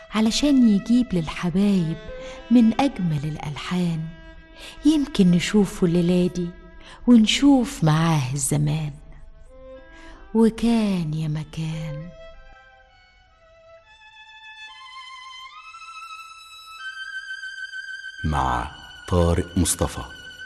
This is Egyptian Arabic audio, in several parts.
علشان يجيب للحبايب من أجمل الألحان يمكن نشوفه الليلة دي ونشوف معاه الزمان وكان يا مكان مع طارق مصطفى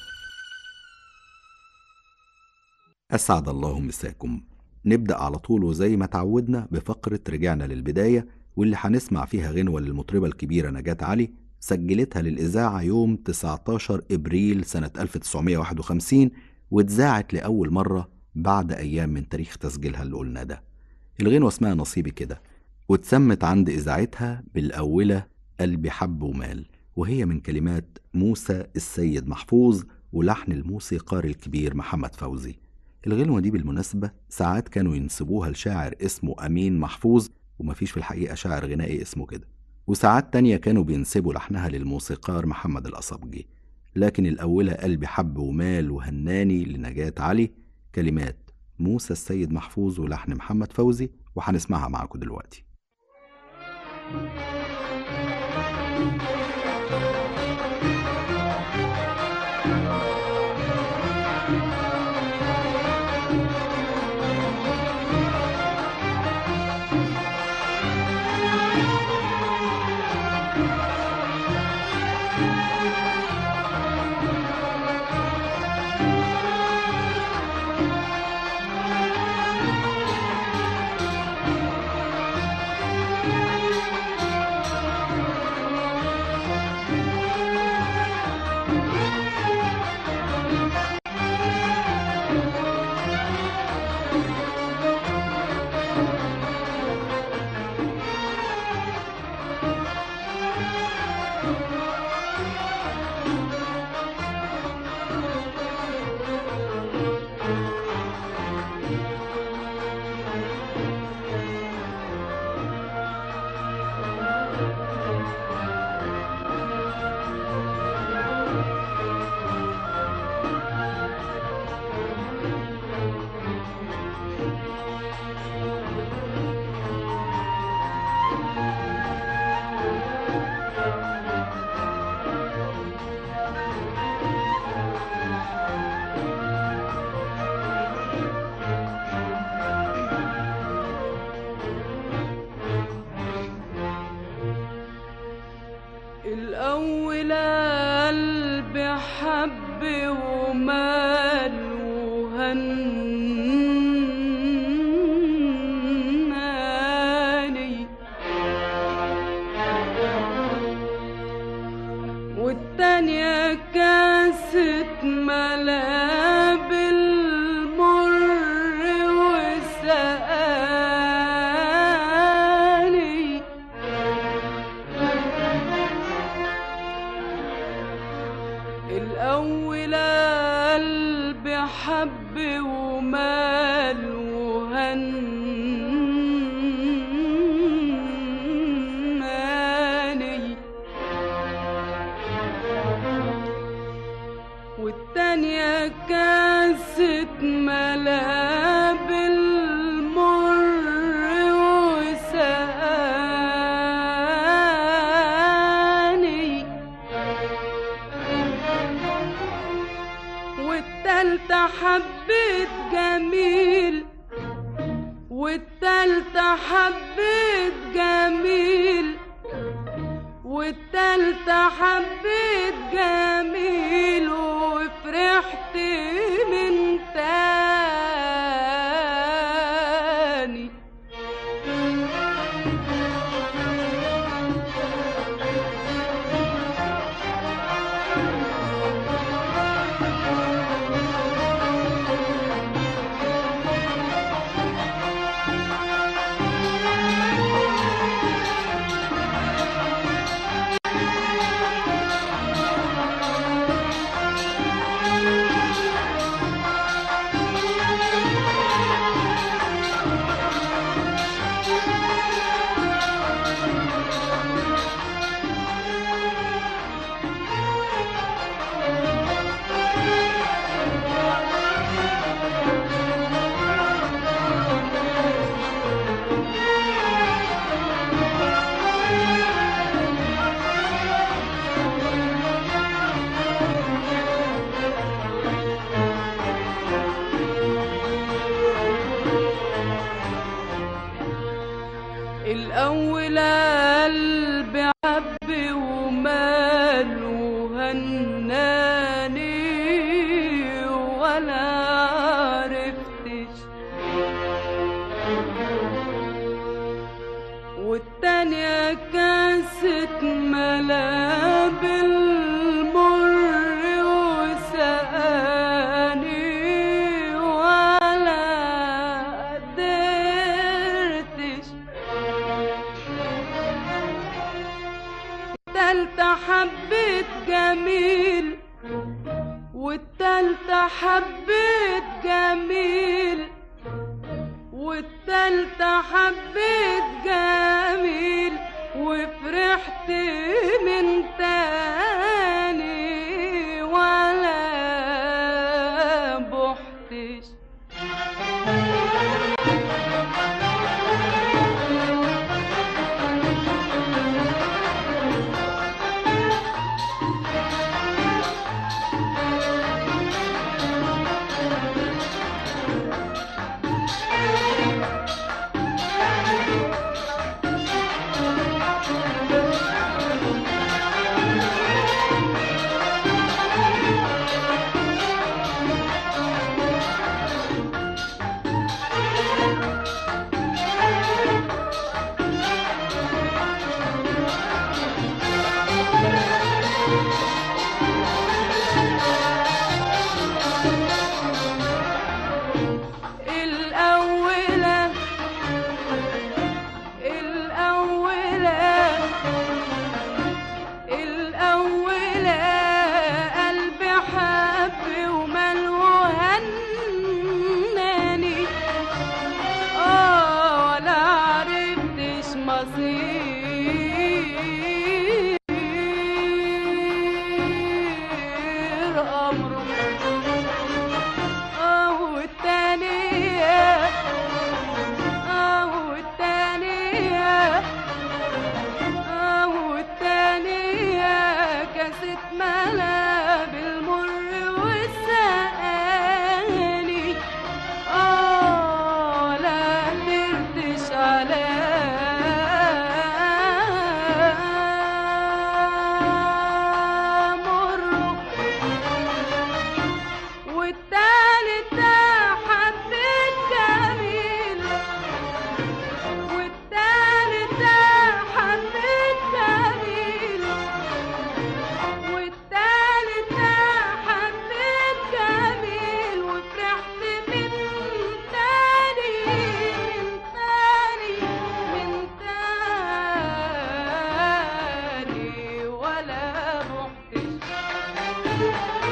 أسعد الله مساكم نبدأ على طول وزي ما تعودنا بفقرة رجعنا للبداية واللي هنسمع فيها غنوة للمطربة الكبيرة نجاة علي سجلتها للإذاعة يوم 19 إبريل سنة 1951 واتذاعت لأول مرة بعد أيام من تاريخ تسجيلها اللي قلنا ده الغنوة اسمها نصيبي كده واتسمت عند إذاعتها بالأولة قلبي حب ومال وهي من كلمات موسى السيد محفوظ ولحن الموسيقار الكبير محمد فوزي الغنوة دي بالمناسبة ساعات كانوا ينسبوها لشاعر اسمه أمين محفوظ ومفيش في الحقيقة شاعر غنائي اسمه كده وساعات تانية كانوا بينسبوا لحنها للموسيقار محمد الأصبجي لكن الأولى قلبي حب ومال وهناني لنجاة علي كلمات موسى السيد محفوظ ولحن محمد فوزي وهنسمعها معاكم دلوقتي الأول قلبي حب ومال وهناني والتانية كاسة ملاب المر وسقاني الأول قلبي حب ومال وهناني والتانية كاسة ملاب المر وسقاني والتالتة حبيت جميل والتالتة حبيت جميل والتالتة حبيت جميل وفرحت من تاني الأول قلبي حب ومال وهناني ولا عرفتش والتانية كاسة ملا بالمر وسقاني ولا قدرتش التالتة حبيت جميل والتالتة حبيت جميل والتالتة حبيت جميل وفرحت من تاني ولا بحتش الأولى الأولى الأولى قلبي حب ومال وهناني آه ولا عرفتش مصير أمره آه والتانية آه والتانية آه والتانية كاسة ملا بالمر والسقاني آه لا قدرتش على مره والتالتة حبيت جميل والتالتة حبيت جميل والتالتة حبيت جميل وفرحت من تاني من تاني من تاني ولا رحتش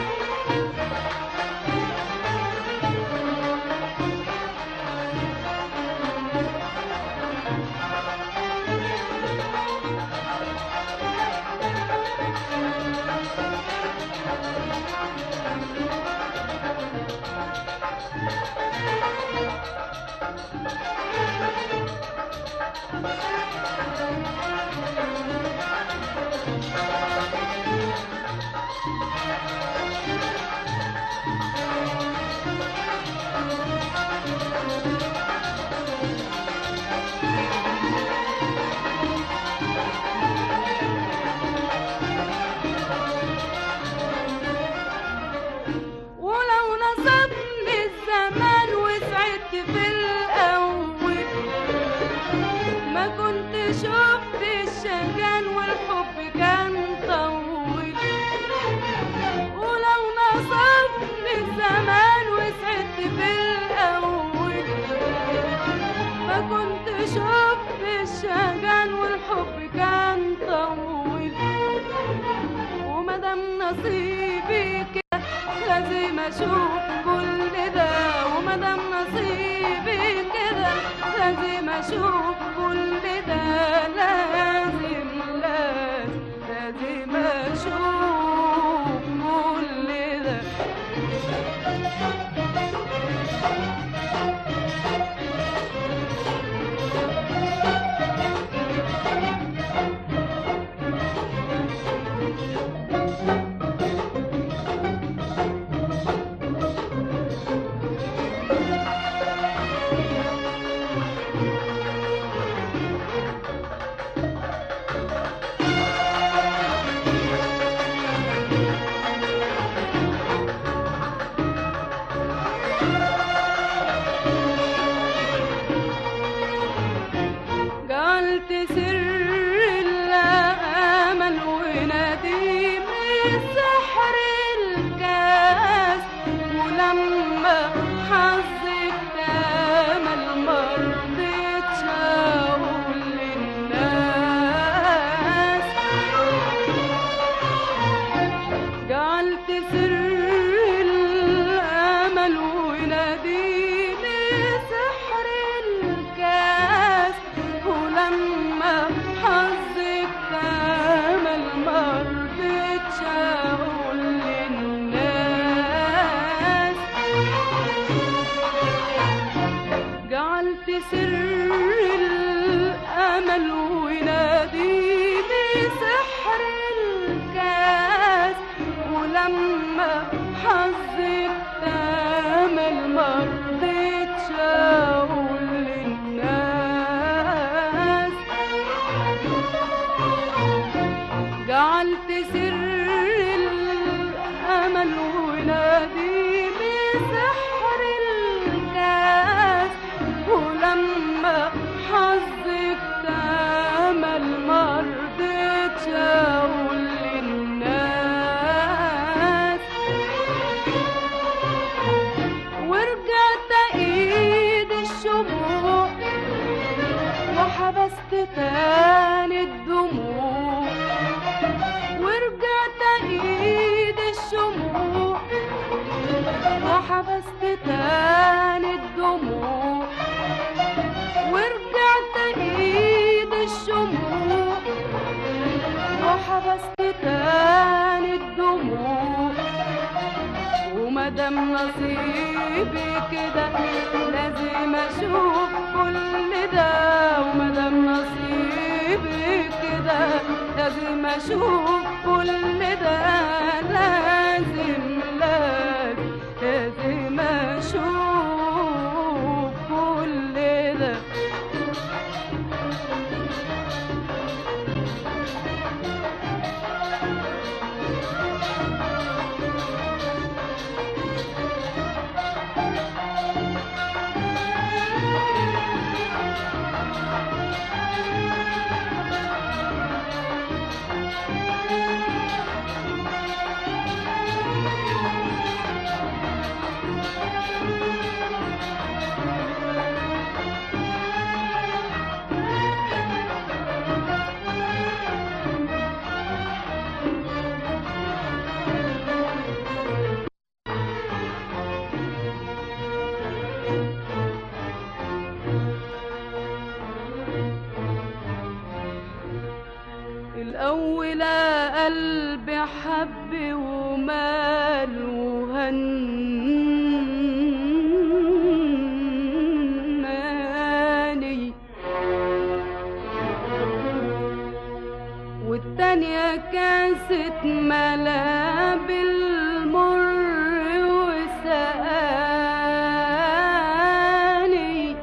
ولو نصبني الزمان وسعدت في الأول ما كنت شفت الشجان والحب كان طول ولو نصبني الزمان وسعدت في الأول ما كنت شفت الشجان والحب كان طول ومادام نصيبي كده لازم اشوف كل ده ومادام نصيبي كده لازم اشوف كل ده لازم لازم لازم اشوف كل ده سر الأمل ونديم سحر الكاس ولما حظي اكتمل مرضتش أقول للناس جعلت سر الأمل وناديني سحر الكاس ولما حظي اكتمل مرضتش أقول للناس جعلت سر الأمل وناديني سحر الكاس ولما حظي اكتمل مرضتش أقول للناس جعلت سر الأمل وناديني سحر الكاس ولما حظي اكتمل مرضتش أقول للناس ورجعت ايد الشموع وحبست تاني الدموع ورجعت ايد الشموع وحبست تاني الدموع ورجعت ايد الشموع وحبست تاني الدموع ومادام نصيبي كده لازم اشوف كل ده ومادام نصيبي كده لازم اشوف كل ده لازم لازم لازم اشوف كل ده الأول قلبي حب ومال وهناني والتانية كاسة ملا بالمر وسقاني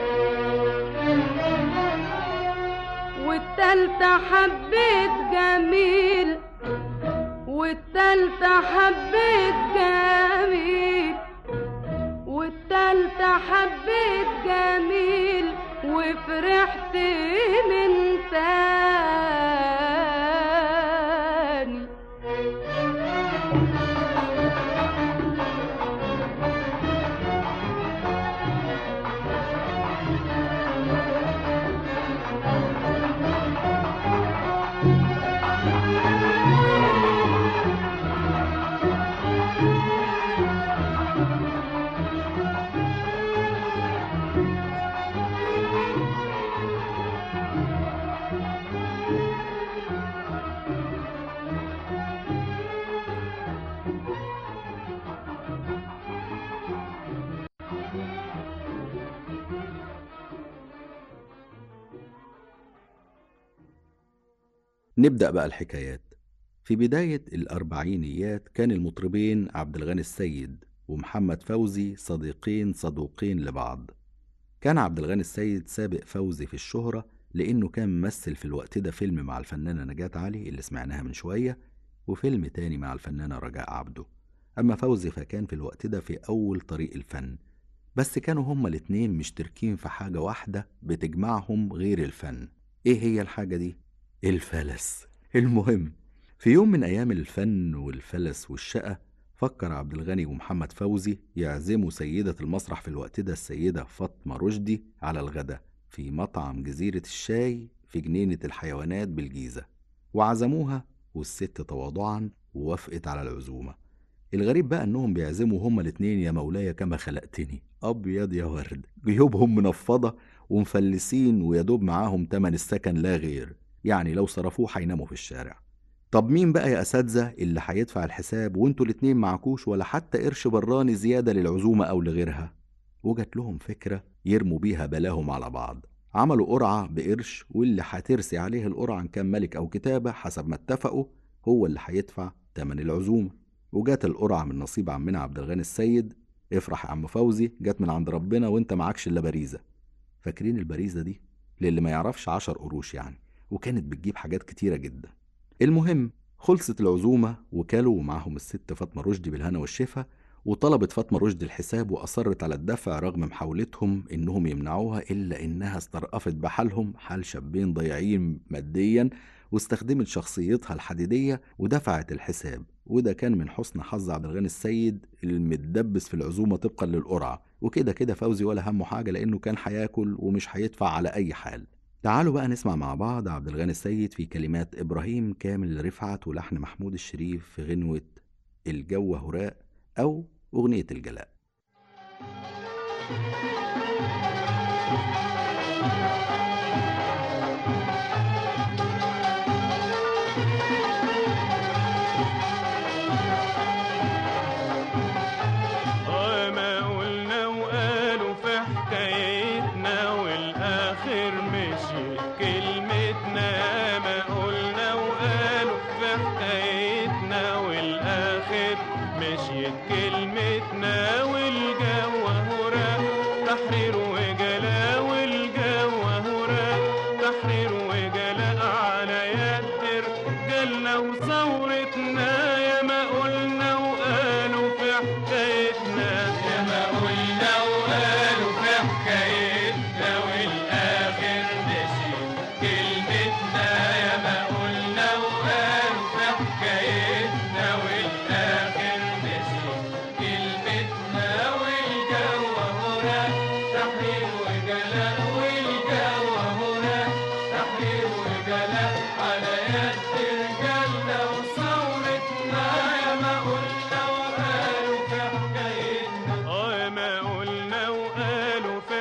والتالتة حبيت جميل والتالتة حبيت جميل والتالتة حبيت جميل وفرحت من تاني نبدأ بقى الحكايات في بداية الأربعينيات كان المطربين عبد الغني السيد ومحمد فوزي صديقين صدوقين لبعض كان عبد الغني السيد سابق فوزي في الشهرة لأنه كان ممثل في الوقت ده فيلم مع الفنانة نجاة علي اللي سمعناها من شوية وفيلم تاني مع الفنانة رجاء عبده أما فوزي فكان في الوقت ده في أول طريق الفن بس كانوا هما الاتنين مشتركين في حاجة واحدة بتجمعهم غير الفن ايه هي الحاجة دي؟ الفلس المهم في يوم من أيام الفن والفلس والشقة فكر عبد الغني ومحمد فوزي يعزموا سيدة المسرح في الوقت ده السيدة فاطمة رشدي على الغداء في مطعم جزيرة الشاي في جنينة الحيوانات بالجيزة وعزموها والست تواضعا ووافقت على العزومة الغريب بقى انهم بيعزموا هما الاتنين يا مولاي كما خلقتني ابيض يا ورد جيوبهم منفضة ومفلسين ويدوب معاهم تمن السكن لا غير يعني لو صرفوه هيناموا في الشارع طب مين بقى يا اساتذه اللي هيدفع الحساب وانتوا الاتنين معكوش ولا حتى قرش براني زياده للعزومه او لغيرها وجت لهم فكره يرموا بيها بلاهم على بعض عملوا قرعه بقرش واللي هترسي عليه القرعه ان كان ملك او كتابه حسب ما اتفقوا هو اللي هيدفع تمن العزومه وجات القرعه من نصيب عمنا عبد الغني السيد افرح يا عم فوزي جت من عند ربنا وانت معكش الا باريزه فاكرين الباريزه دي للي ما يعرفش عشر قروش يعني وكانت بتجيب حاجات كتيره جدا المهم خلصت العزومة وكلوا معهم الست فاطمة رشدي بالهنا والشفا وطلبت فاطمة رشدي الحساب وأصرت على الدفع رغم محاولتهم إنهم يمنعوها إلا إنها استرأفت بحالهم حال شابين ضايعين ماديا واستخدمت شخصيتها الحديدية ودفعت الحساب وده كان من حسن حظ عبد الغني السيد المتدبس في العزومة طبقا للقرعة وكده كده فوزي ولا همه حاجة لأنه كان هياكل ومش هيدفع على أي حال تعالوا بقى نسمع مع بعض عبد الغني السيد في كلمات إبراهيم كامل رفعت ولحن محمود الشريف في غنوة الجو هراء أو أغنية الجلاء ما قلنا وقالوا في حكايتنا والاخر مشي كلمتنا ما قلنا وقالوا في حكايتنا والاخر مشيت كلمتنا والجو هراء تحرير وجلاء والجو هراء تحرير وجلاء على يد رجالنا وثورتنا يا ما قلنا وقالوا في حكايتنا يا ما قلنا وقالوا في حكايتنا والاخر مشي كلمتنا يا ما قلنا وقالوا في حكايتنا والاخر مشي كلمتنا والجو هراء تحرير وجلاء والجو هراء تحرير وجلاء على يد رجالنا وثورتنا يا ما قلنا وقالوا في حكايتنا اه ما قلنا وقالوا في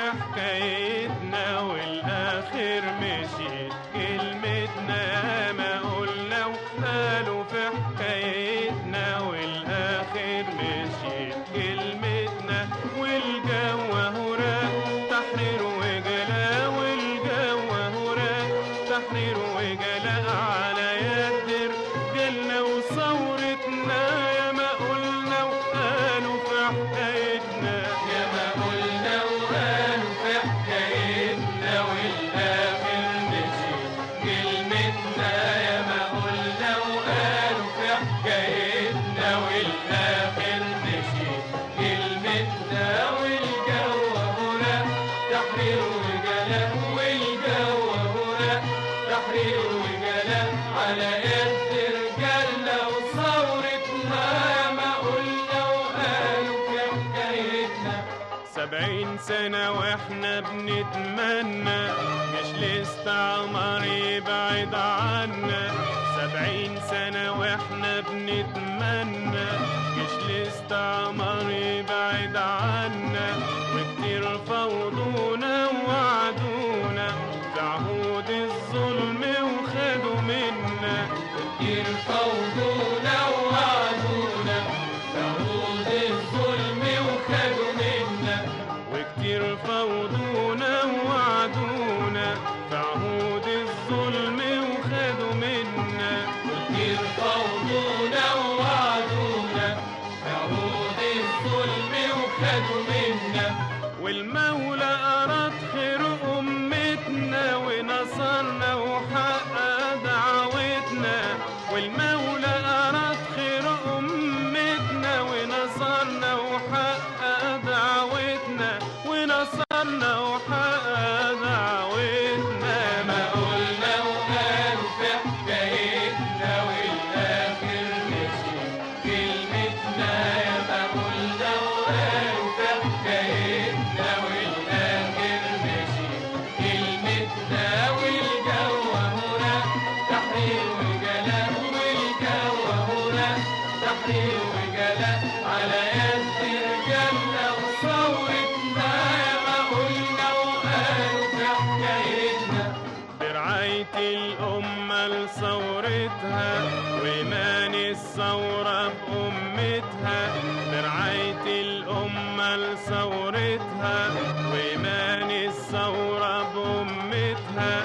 حكايتنا والاخر مشيت كلمتنا ما قلنا وقالوا في حكايتنا والاخر مشيت كلمتنا والجو هراء تحرير وجلاء والجو هراء تحرير وجلاء على يد رجالنا وثورتنا يا ما قلنا وقالوا في حكايتنا يا ما قلنا وقالوا في حكايتنا والاخر مشيت كلمتنا يا ما قلنا وقالوا في حكايتنا والاخر مشيت كلمتنا والجو هراء تحرير وجلاء والجو هراء تحرير وجلاء على يد رجالنا وثورتنا يا ما قلنا وقالوا في حكايتنا سبعين سنة واحنا بنتمنى مش الاستعمار يبعد عنا سبعين سنة واحنا بنتمنى مش الاستعمار يبعد عنا وكتير فوضونا ووعدونا في عهود الظلم وخدوا منا كتير فوضونا ووعدونا في عهود الظلم وخدوا منا وكتير فوضونا ووعدونا في عهود الظلم وخدوا منا كتير فوضونا ووعدونا في عهود الظلم وخدوا منا والمولى أراد خير أمتنا ونصرنا وحقق دعوتنا والمولى أراد خير أمتنا ونصرنا وحقق دعوتنا ونصرنا وحقق دعوتنا ما قلنا الأمة لثورتها وإيمان الثورة بأمتها برعاية الأمة لثورتها وإيمان الثورة بأمتها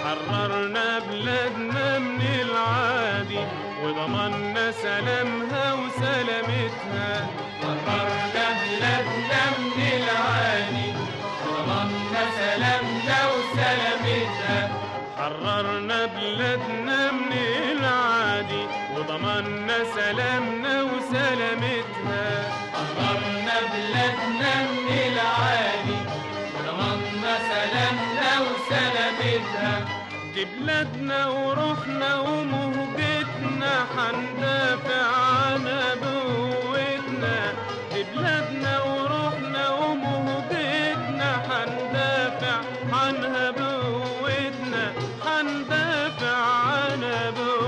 حررنا بلادنا من العادي وضمنا سلامها وسلامتها حررنا بلادنا من العادي وضمنا سلامنا وسلامتها حررنا بلادنا من العادي وضمنا سلامنا وسلامتها حررنا بلادنا من العادي وضمنا سلامنا وسلامتها دي بلادنا وروحنا ومهجتنا حندافع عنها بقوتنا دي بلادنا وروحنا ومهجتنا حندافع عنها بقوتنا حندافع عنها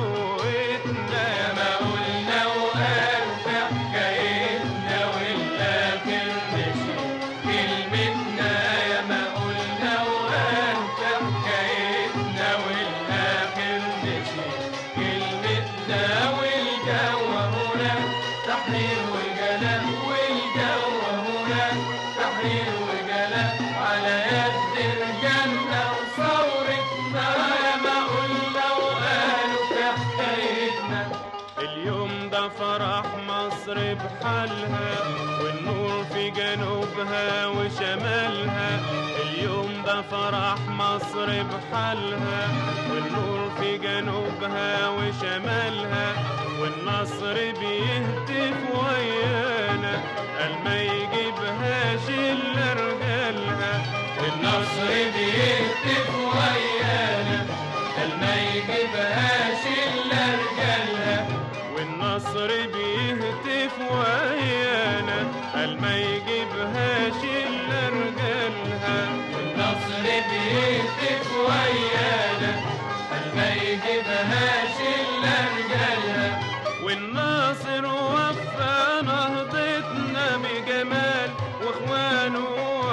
بقوتنا يا ما قلنا وقال في حكايتنا والاخر مشي كلمتنا يا ما قلنا وقال في حكايتنا والاخر مشي كلمتنا والجو هنا تحرير وجلاء والجو هنا تحرير وجلاء على يد رجالنا وثورتنا يا ما قلنا وقالوا في حكايتنا اليوم ده فرح مصر بحالها والنور في جنوبها وشمالها اليوم ده فرح مصر بحالها والنور في جنوبها وشمالها والنصر بيهتف ويانا قال ما يجيبهاش الا رجالها النصر بيهتف ويانا قال ما يجيبهاش الا رجالها والنصر بيهتف ويانا قال ما يجيبهاش الا رجالها والنصر بيهتف ويانا قال ما يجيبهاش الا رجالها والناصر وفى نهضتنا بجمال واخوانه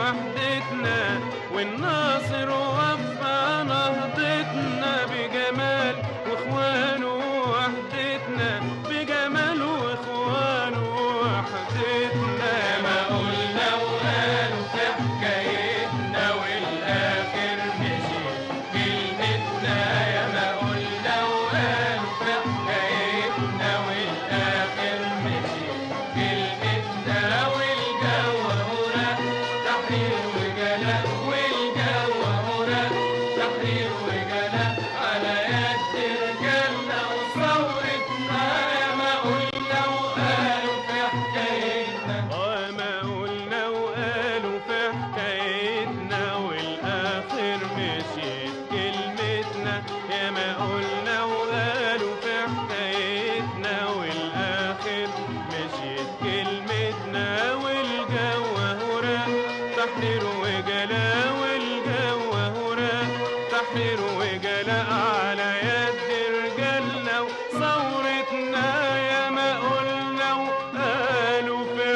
وحدتنا والناصر وفى نهضتنا بجمال واخوانه وحدتنا بجمال واخوانه وحدتنا ما قلنا وقالوا في حكايتنا والاخر مشي كلمتنا يا ما قلنا وقالوا في حكايتنا والاخر مشي كلمتنا والجو هنا تحرير وجلاء والجو هنا تحرير وجلاء على يد رجالنا وثورتنا يا ما قلنا وقالوا في حكايتنا اه ما قلنا وقالوا في حكايتنا والاخر مشيت كلمتنا يا ما قلنا وقالوا في حكايتنا والاخر مشيت كلمتنا والجو هنا تحرير وجلاء والجو هنا تحرير وجلاء على يد رجالنا وثورتنا يا ما قلنا وقالوا في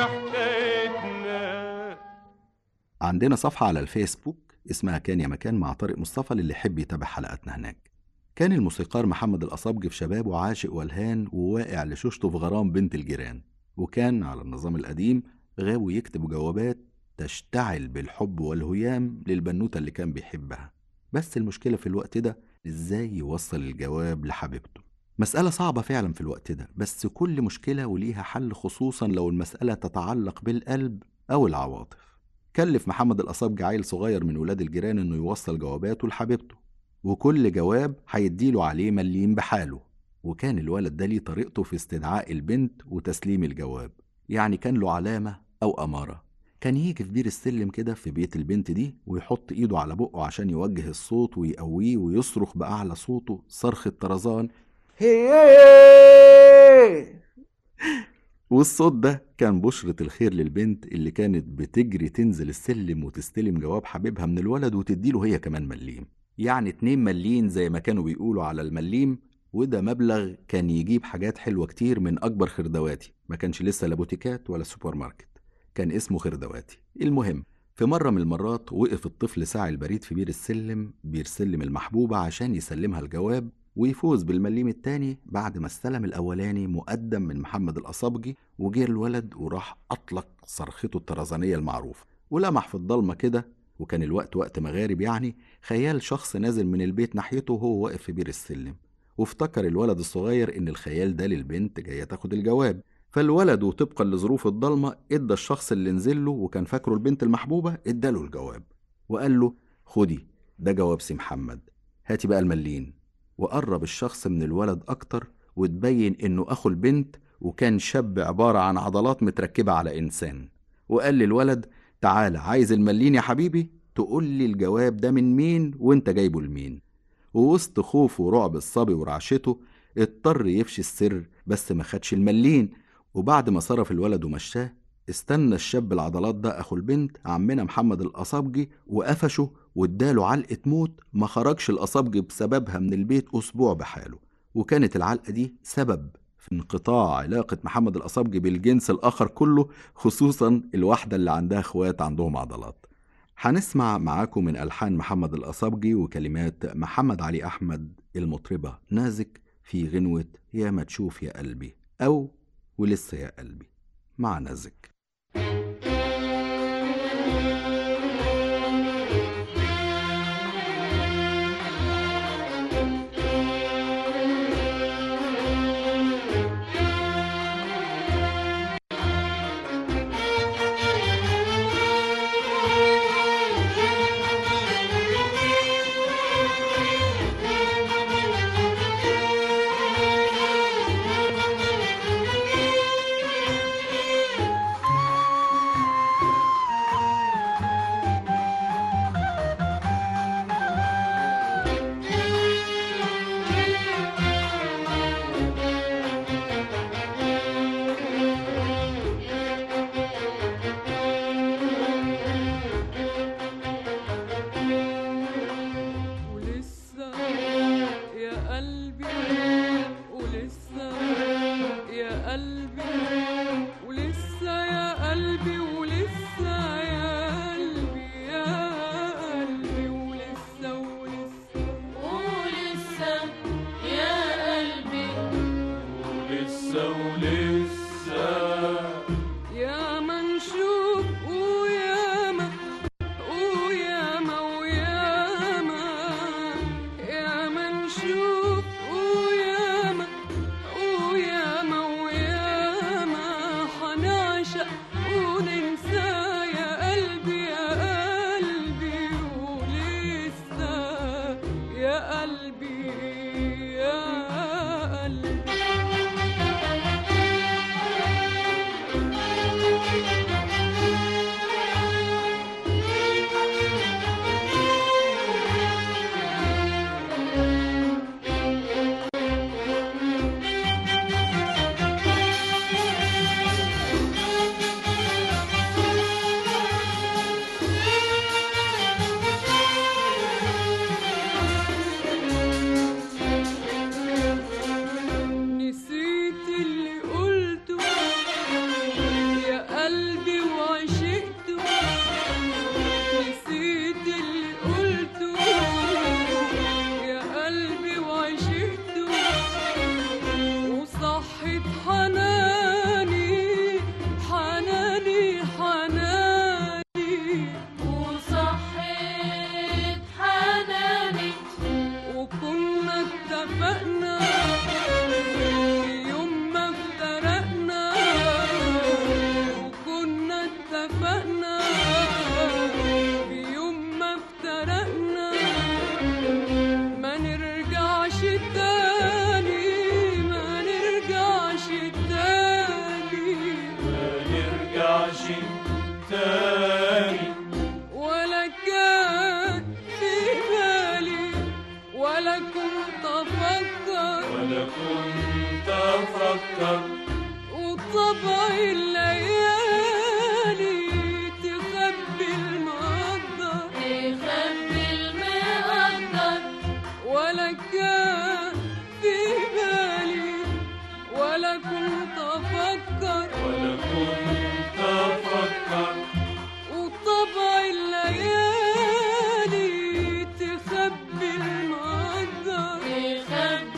حكايتنا عندنا صفحة على الفيسبوك اسمها كان يا مكان مع طارق مصطفى للي يحب يتابع حلقاتنا هناك كان الموسيقار محمد الأصابجي في شبابه عاشق والهان وواقع لشوشته في غرام بنت الجيران وكان على النظام القديم غاوي يكتب جوابات تشتعل بالحب والهيام للبنوتة اللي كان بيحبها بس المشكلة في الوقت ده ازاي يوصل الجواب لحبيبته مسألة صعبة فعلا في الوقت ده بس كل مشكلة وليها حل خصوصا لو المسألة تتعلق بالقلب أو العواطف كلف محمد الأصابجي عيل صغير من ولاد الجيران إنه يوصل جواباته لحبيبته وكل جواب هيديله عليه مليم بحاله وكان الولد ده ليه طريقته في استدعاء البنت وتسليم الجواب يعني كان له علامة أو أمارة كان يجي في بير السلم كده في بيت البنت دي ويحط ايده على بقه عشان يوجه الصوت ويقويه ويصرخ بأعلى صوته صرخ الطرزان هي والصوت ده كان بشرة الخير للبنت اللي كانت بتجري تنزل السلم وتستلم جواب حبيبها من الولد وتديله هي كمان مليم يعني اتنين مليين زي ما كانوا بيقولوا على المليم وده مبلغ كان يجيب حاجات حلوة كتير من أكبر خردواتي ما كانش لسه لا بوتيكات ولا سوبر ماركت كان اسمه خردواتي المهم في مرة من المرات وقف الطفل ساعي البريد في بير السلم بير سلم المحبوبة عشان يسلمها الجواب ويفوز بالمليم التاني بعد ما استلم الأولاني مقدم من محمد الأصابجي وجه الولد وراح أطلق صرخته الطرزانية المعروفة ولمح في الضلمة كده وكان الوقت وقت مغارب يعني خيال شخص نازل من البيت ناحيته وهو واقف في بير السلم وافتكر الولد الصغير إن الخيال ده للبنت جاية تاخد الجواب فالولد وطبقا لظروف الضلمة ادى الشخص اللي نزل له وكان فاكره البنت المحبوبة اداله الجواب وقال له خدي ده جواب سي محمد هاتي بقى الملين وقرب الشخص من الولد أكتر وتبين إنه أخو البنت وكان شاب عبارة عن عضلات متركبة على إنسان وقال للولد تعالى عايز الملين يا حبيبي تقول لي الجواب ده من مين وانت جايبه لمين ووسط خوفه ورعب الصبي ورعشته اضطر يفشي السر بس ما خدش الملين وبعد ما صرف الولد ومشاه استنى الشاب العضلات ده اخو البنت عمنا محمد الاصابجي وقفشه واداله علقه موت ما خرجش الاصابجي بسببها من البيت اسبوع بحاله وكانت العلقه دي سبب في انقطاع علاقه محمد الاصابجي بالجنس الاخر كله خصوصا الواحده اللي عندها اخوات عندهم عضلات هنسمع معاكم من ألحان محمد الأصابجي وكلمات محمد علي أحمد المطربة نازك في غنوة يا ما تشوف يا قلبي أو ولسه يا قلبي مع نازك ولسه يا قلبي ولسه يا قلبي ولسه يا قلبي ولسه يا قلبي يا قلبي ولسه ولسه ولسه يا قلبي ولسه ولسه يا ما نشوف ويا ما ويا ما ويا ما يا ما نشوف ويا ما ويا ما ويا ما حنعشق وننسى يا قلبي يا قلبي ولسه يا قلبي يا قلبي نسيت اللي قلته يا قلبي وعشقته نسيت اللي قلته يا قلبي وعشقته وصحت حناني حناني حناني وصحيت حناني وكنا اتفقنا في يوم ما افترقنا وكنا اتفقنا في يوم ما افترقنا ما نرجعش تاني ما نرجعش تاني نرجعش تاني ولا كان في بالي ولا كنت افكر ولا كنت أفكر وطبع الليالي تخبي المقدر تخبي المقدر ولا كان في بالي ولا كنت افكر ولا كنت أفكر وطبع الليالي تخبي المقدر تخبي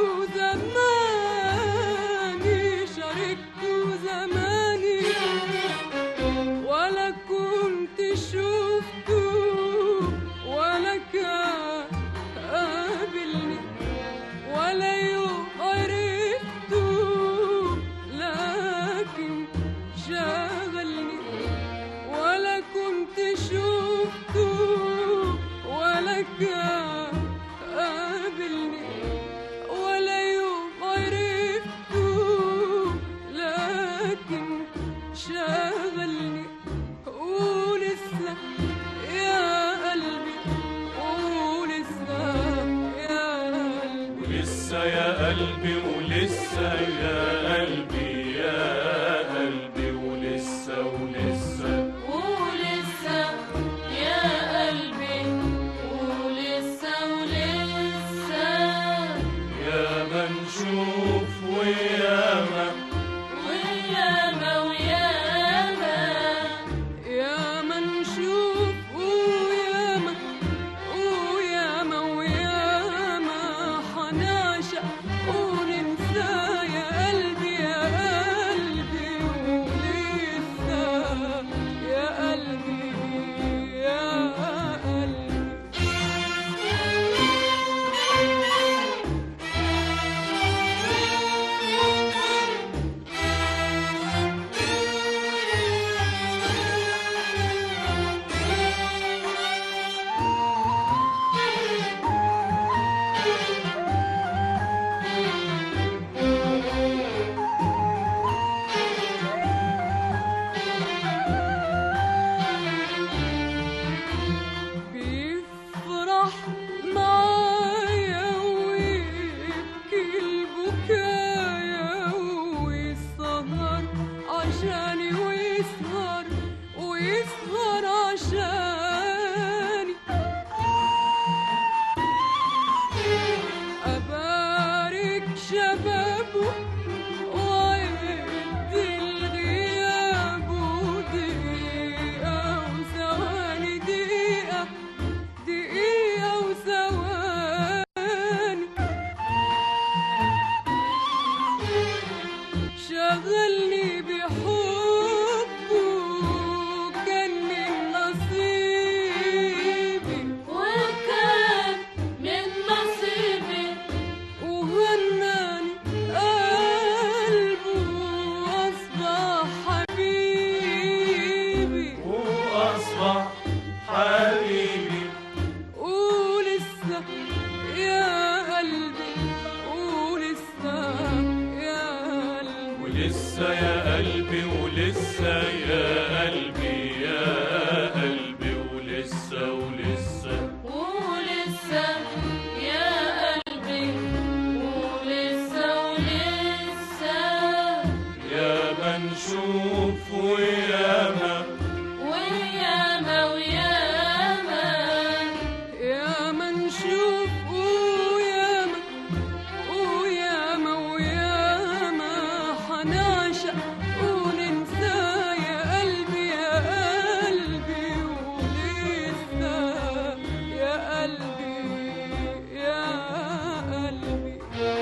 زماني شاركت زماني ولا كنت شفته ولا كان قابلني ولا يوم عرفته لكن شغلني ولا كنت شفته ولا كان قابلني ولا يوم عرفته لكن شغلني ولسه يا قلبي ولسه يا قلبي ولسه يا قلبي ولسه يا قلبي يا قلبي ولسه ولسه ولسه يا قلبي ولسه ولسه يا ما نشوف ويا ما وياما وياما يا ما نشوف وياما وياما وياما حنعشق وننسى يا قلبي يا قلبي ولسه يا قلبي يا قلبي بيفرح معايا ويبكي البكايا ويسهر عشاني ويسهر ويسهر عشاني أبارك شبابه وعد الغياب دقيقة وثواني دقيقة دقيقة وثواني شغلني بحبه كان من نصيبي وكان من نصيبي وهناني قلبه أصبح حبيبي وأصبح حبيبي ولسه يا قلبي ولسه يا قلبي ولسه يا قلبي ولسه يا قلبي يا قلبي ولسه ولسه ولسه يا قلبي ولسه ولسه يا ما نشوف ويا ما وياما وياما يا ما نشوف وياما وياما وياما حنعشق وننسى يا قلبي يا قلبي ولسه يا قلبي يا قلبي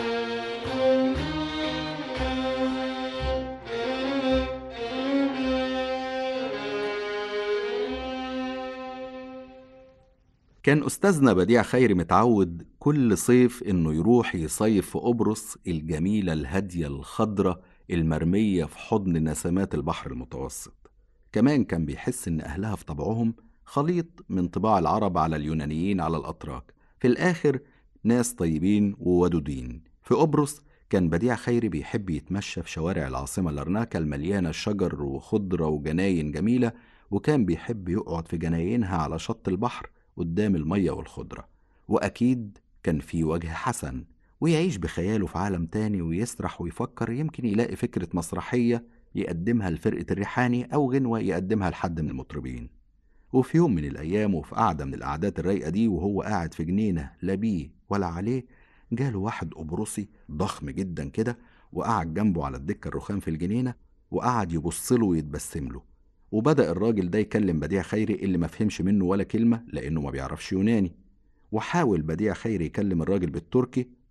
كان أستاذنا بديع خيري متعود كل صيف إنه يروح يصيف في قبرص الجميلة الهادية الخضرة المرمية في حضن نسمات البحر المتوسط كمان كان بيحس إن أهلها في طبعهم خليط من طباع العرب على اليونانيين على الأتراك في الآخر ناس طيبين وودودين في قبرص كان بديع خيري بيحب يتمشى في شوارع العاصمة لرناكا المليانة شجر وخضرة وجناين جميلة وكان بيحب يقعد في جناينها على شط البحر قدام المية والخضرة وأكيد كان في وجه حسن ويعيش بخياله في عالم تاني ويسرح ويفكر يمكن يلاقي فكرة مسرحية يقدمها لفرقة الريحاني أو غنوة يقدمها لحد من المطربين وفي يوم من الأيام وفي قعدة من القعدات الرايقة دي وهو قاعد في جنينة لا بيه ولا عليه جاله واحد قبرصي ضخم جدا كده وقعد جنبه على الدكة الرخام في الجنينة وقعد يبص له ويتبسم له وبدأ الراجل ده يكلم بديع خيري اللي ما فهمش منه ولا كلمة لأنه ما بيعرفش يوناني وحاول بديع خيري يكلم الراجل بالتركي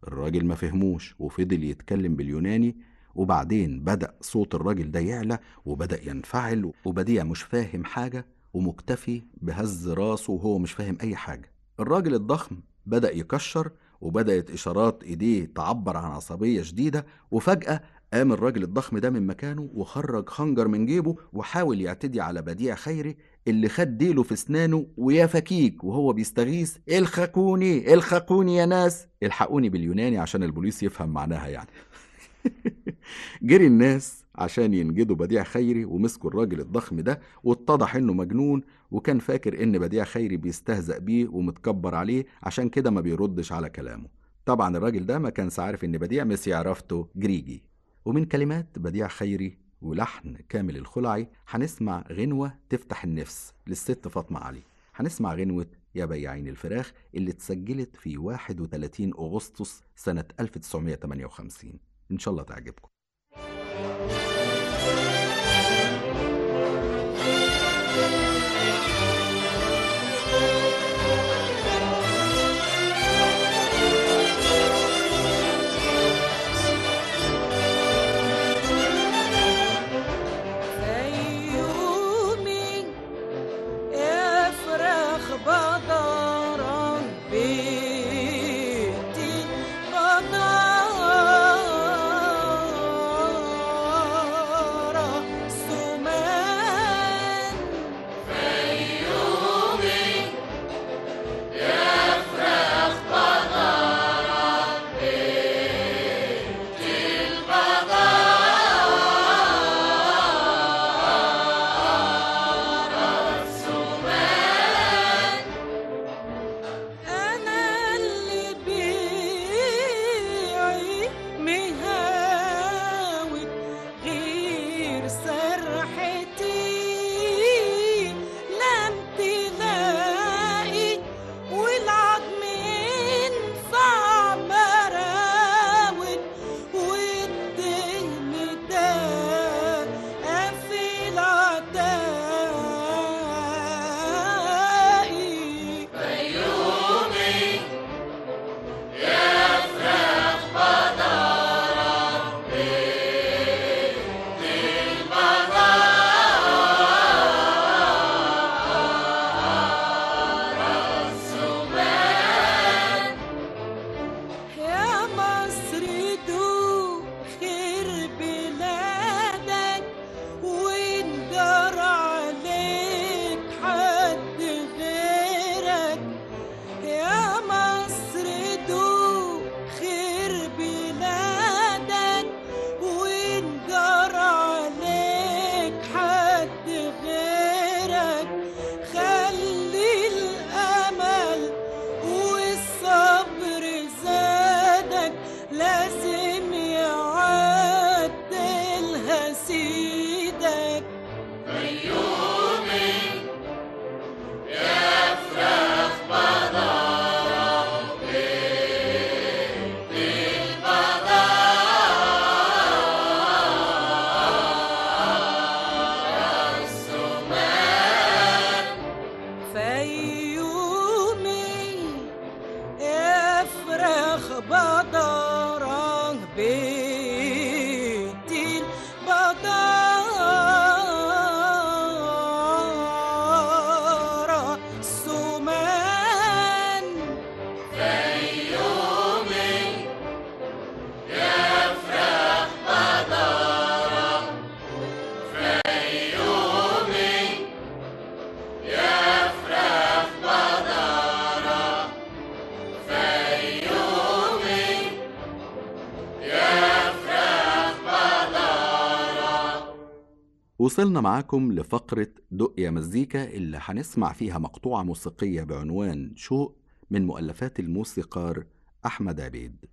الراجل ما فهموش وفضل يتكلم باليوناني وبعدين بدأ صوت الراجل ده يعلى وبدأ ينفعل وبديع مش فاهم حاجة ومكتفي بهز راسه وهو مش فاهم أي حاجة الراجل الضخم بدأ يكشر وبدأت إشارات إيديه تعبر عن عصبية شديدة وفجأة قام الراجل الضخم ده من مكانه وخرج خنجر من جيبه وحاول يعتدي على بديع خيري اللي خد ديله في اسنانه ويا فكيك وهو بيستغيث الحقوني الحقوني يا ناس الحقوني باليوناني عشان البوليس يفهم معناها يعني جري الناس عشان ينجدوا بديع خيري ومسكوا الراجل الضخم ده واتضح انه مجنون وكان فاكر ان بديع خيري بيستهزأ بيه ومتكبر عليه عشان كده ما بيردش على كلامه طبعا الراجل ده ما كانش عارف ان بديع مسي عرفته جريجي ومن كلمات بديع خيري ولحن كامل الخلعي هنسمع غنوة تفتح النفس للست فاطمة علي هنسمع غنوة يا بياعين الفراخ اللي اتسجلت في 31 أغسطس سنة 1958 إن شاء الله تعجبكم فيومي افرخ بدرا بيتي بدرا سمان أنا اللي بيعي مهاوي غير سرحتي لم تلاقي والعظم ينفع مراود والدهن ده في العدائي يا مصر دوب خير بلادك وندر عليك حد غيرك يا مصر دوب خير بلادك وندر عليك حد غيرك خلي الأمل والصبر زادك لازم يعدلها سيدك فيومي افرخ بدرا بيتي بدرا سمان وصلنا معاكم لفقرة دق يا مزيكا اللي هنسمع فيها مقطوعة موسيقية بعنوان شوق من مؤلفات الموسيقار أحمد عبيد